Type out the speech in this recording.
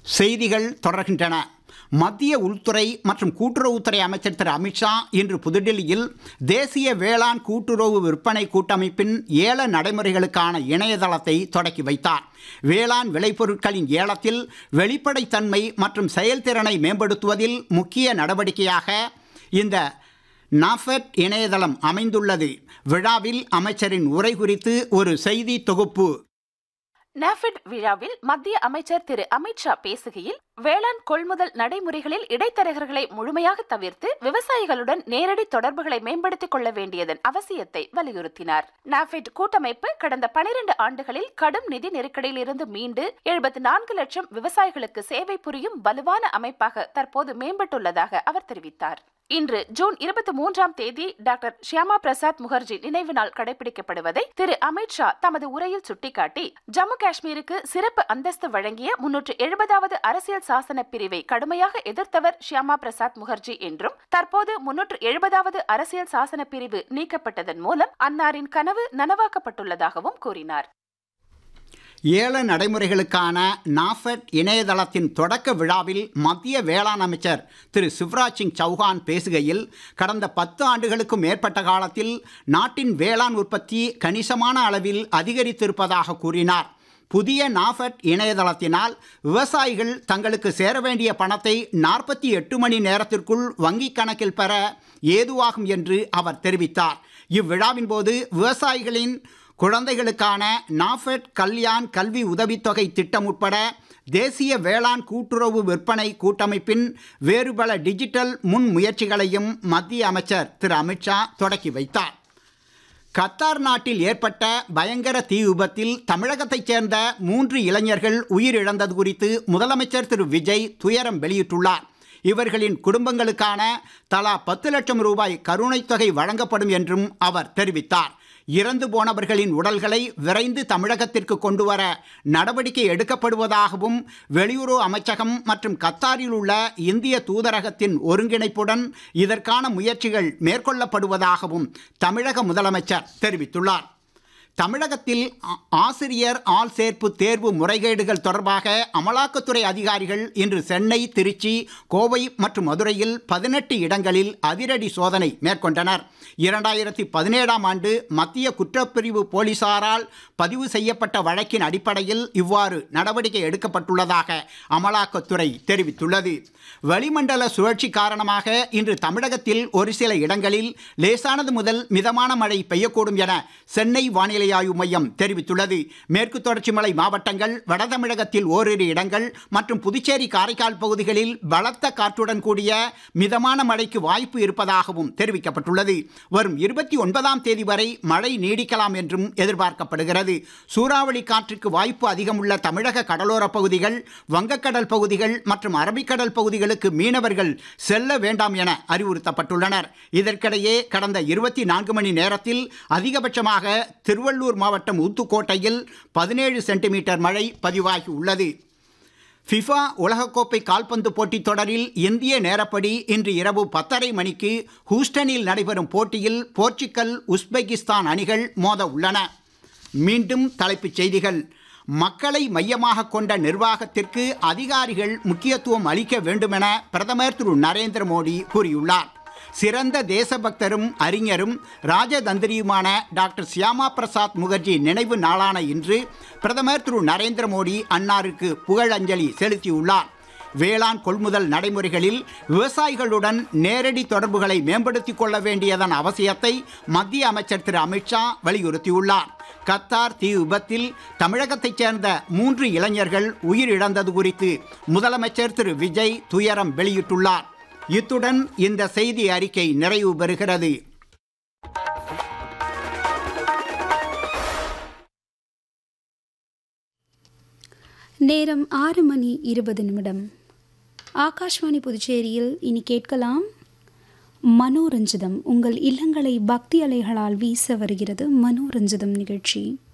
செய்திகள் தொடர்கின்றன மத்திய உள்துறை மற்றும் கூட்டுறவுத்துறை அமைச்சர் திரு அமித்ஷா இன்று புதுடில்லியில் தேசிய வேளாண் கூட்டுறவு விற்பனை கூட்டமைப்பின் ஏல நடைமுறைகளுக்கான இணையதளத்தை தொடக்கி வைத்தார் வேளாண் விளைபொருட்களின் ஏலத்தில் வெளிப்படைத்தன்மை மற்றும் செயல்திறனை மேம்படுத்துவதில் முக்கிய நடவடிக்கையாக இந்த நாஃபெட் இணையதளம் அமைந்துள்ளது விழாவில் அமைச்சரின் உரை குறித்து ஒரு செய்தி தொகுப்பு நாஃபிட் விழாவில் மத்திய அமைச்சர் திரு அமித்ஷா பேசுகையில் வேளாண் கொள்முதல் நடைமுறைகளில் இடைத்தரகர்களை முழுமையாக தவிர்த்து விவசாயிகளுடன் நேரடி தொடர்புகளை மேம்படுத்திக் கொள்ள வேண்டியதன் அவசியத்தை வலியுறுத்தினார் நாஃபிட் கூட்டமைப்பு கடந்த பனிரெண்டு ஆண்டுகளில் கடும் நிதி நெருக்கடியில் இருந்து மீண்டு எழுபத்தி நான்கு லட்சம் விவசாயிகளுக்கு சேவை புரியும் வலுவான அமைப்பாக தற்போது மேம்பட்டுள்ளதாக அவர் தெரிவித்தார் இன்று ஜூன் இருபத்தி மூன்றாம் தேதி டாக்டர் ஷியாமா பிரசாத் முகர்ஜி நினைவு நாள் கடைபிடிக்கப்படுவதை திரு அமித்ஷா தமது உரையில் சுட்டிக்காட்டி ஜம்மு காஷ்மீருக்கு சிறப்பு அந்தஸ்து வழங்கிய முன்னூற்று எழுபதாவது அரசியல் சாசன பிரிவை கடுமையாக எதிர்த்தவர் ஷியாமா பிரசாத் முகர்ஜி என்றும் தற்போது முன்னூற்று எழுபதாவது அரசியல் சாசன பிரிவு நீக்கப்பட்டதன் மூலம் அன்னாரின் கனவு நனவாக்கப்பட்டுள்ளதாகவும் கூறினார் ஏல நடைமுறைகளுக்கான நாஃபெட் இணையதளத்தின் தொடக்க விழாவில் மத்திய வேளாண் அமைச்சர் திரு சிவராஜ் சிங் சௌஹான் பேசுகையில் கடந்த பத்து ஆண்டுகளுக்கும் மேற்பட்ட காலத்தில் நாட்டின் வேளாண் உற்பத்தி கணிசமான அளவில் அதிகரித்திருப்பதாக கூறினார் புதிய நாஃபெட் இணையதளத்தினால் விவசாயிகள் தங்களுக்கு சேர வேண்டிய பணத்தை நாற்பத்தி எட்டு மணி நேரத்திற்குள் வங்கிக் கணக்கில் பெற ஏதுவாகும் என்று அவர் தெரிவித்தார் இவ்விழாவின் போது விவசாயிகளின் குழந்தைகளுக்கான நாஃபெட் கல்யாண் கல்வி உதவித்தொகை திட்டம் உட்பட தேசிய வேளாண் கூட்டுறவு விற்பனை கூட்டமைப்பின் வேறு பல டிஜிட்டல் முன் முயற்சிகளையும் மத்திய அமைச்சர் திரு அமித்ஷா தொடக்கி வைத்தார் கத்தார் நாட்டில் ஏற்பட்ட பயங்கர தீ விபத்தில் தமிழகத்தைச் சேர்ந்த மூன்று இளைஞர்கள் உயிரிழந்தது குறித்து முதலமைச்சர் திரு விஜய் துயரம் வெளியிட்டுள்ளார் இவர்களின் குடும்பங்களுக்கான தலா பத்து லட்சம் ரூபாய் கருணைத் தொகை வழங்கப்படும் என்றும் அவர் தெரிவித்தார் இறந்து போனவர்களின் உடல்களை விரைந்து தமிழகத்திற்கு கொண்டு வர நடவடிக்கை எடுக்கப்படுவதாகவும் வெளியுறவு அமைச்சகம் மற்றும் கத்தாரில் உள்ள இந்திய தூதரகத்தின் ஒருங்கிணைப்புடன் இதற்கான முயற்சிகள் மேற்கொள்ளப்படுவதாகவும் தமிழக முதலமைச்சர் தெரிவித்துள்ளார் தமிழகத்தில் ஆசிரியர் ஆள் சேர்ப்பு தேர்வு முறைகேடுகள் தொடர்பாக அமலாக்கத்துறை அதிகாரிகள் இன்று சென்னை திருச்சி கோவை மற்றும் மதுரையில் பதினெட்டு இடங்களில் அதிரடி சோதனை மேற்கொண்டனர் இரண்டாயிரத்தி பதினேழாம் ஆண்டு மத்திய குற்றப்பிரிவு போலீசாரால் பதிவு செய்யப்பட்ட வழக்கின் அடிப்படையில் இவ்வாறு நடவடிக்கை எடுக்கப்பட்டுள்ளதாக அமலாக்கத்துறை தெரிவித்துள்ளது வளிமண்டல சுழற்சி காரணமாக இன்று தமிழகத்தில் ஒரு சில இடங்களில் லேசானது முதல் மிதமான மழை பெய்யக்கூடும் என சென்னை வானிலை ஆய்வு மையம் தெரிவித்துள்ளது மேற்கு தொடர்ச்சி மலை மாவட்டங்கள் வட தமிழகத்தில் ஓரிரு இடங்கள் மற்றும் புதுச்சேரி காரைக்கால் பகுதிகளில் பலத்த காற்றுடன் கூடிய மிதமான மழைக்கு வாய்ப்பு இருப்பதாகவும் தெரிவிக்கப்பட்டுள்ளது வரும் இருபத்தி ஒன்பதாம் தேதி வரை மழை நீடிக்கலாம் என்றும் எதிர்பார்க்கப்படுகிறது சூறாவளி காற்றுக்கு வாய்ப்பு அதிகம் உள்ள தமிழக கடலோர பகுதிகள் வங்கக்கடல் பகுதிகள் மற்றும் அரபிக்கடல் பகுதிகளுக்கு மீனவர்கள் செல்ல வேண்டாம் என அறிவுறுத்தப்பட்டுள்ளனர் இதற்கிடையே கடந்த இருபத்தி நான்கு மணி நேரத்தில் அதிகபட்சமாக திருவள்ளூர் மாவட்டம் ஊத்துக்கோட்டையில் பதினேழு சென்டிமீட்டர் மழை பதிவாகி உள்ளது ஃபிஃபா உலகக்கோப்பை கால்பந்து போட்டித் தொடரில் இந்திய நேரப்படி இன்று இரவு பத்தரை மணிக்கு ஹூஸ்டனில் நடைபெறும் போட்டியில் போர்ச்சுக்கல் உஸ்பெகிஸ்தான் அணிகள் மோத உள்ளன மீண்டும் தலைப்புச் செய்திகள் மக்களை மையமாக கொண்ட நிர்வாகத்திற்கு அதிகாரிகள் முக்கியத்துவம் அளிக்க வேண்டுமென பிரதமர் திரு நரேந்திர மோடி கூறியுள்ளார் சிறந்த தேசபக்தரும் அறிஞரும் ராஜதந்திரியுமான டாக்டர் சியாமா பிரசாத் முகர்ஜி நினைவு நாளான இன்று பிரதமர் திரு நரேந்திர மோடி அன்னாருக்கு புகழஞ்சலி செலுத்தியுள்ளார் வேளாண் கொள்முதல் நடைமுறைகளில் விவசாயிகளுடன் நேரடி தொடர்புகளை மேம்படுத்திக் கொள்ள வேண்டியதன் அவசியத்தை மத்திய அமைச்சர் திரு அமித்ஷா வலியுறுத்தியுள்ளார் கத்தார் தீ விபத்தில் தமிழகத்தைச் சேர்ந்த மூன்று இளைஞர்கள் உயிரிழந்தது குறித்து முதலமைச்சர் திரு விஜய் துயரம் வெளியிட்டுள்ளார் இத்துடன் இந்த செய்தி அறிக்கை நிறைவு பெறுகிறது நேரம் ஆறு மணி இருபது நிமிடம் ஆகாஷ்வாணி புதுச்சேரியில் இனி கேட்கலாம் மனோரஞ்சிதம் உங்கள் இல்லங்களை பக்தி அலைகளால் வீச வருகிறது மனோரஞ்சிதம் நிகழ்ச்சி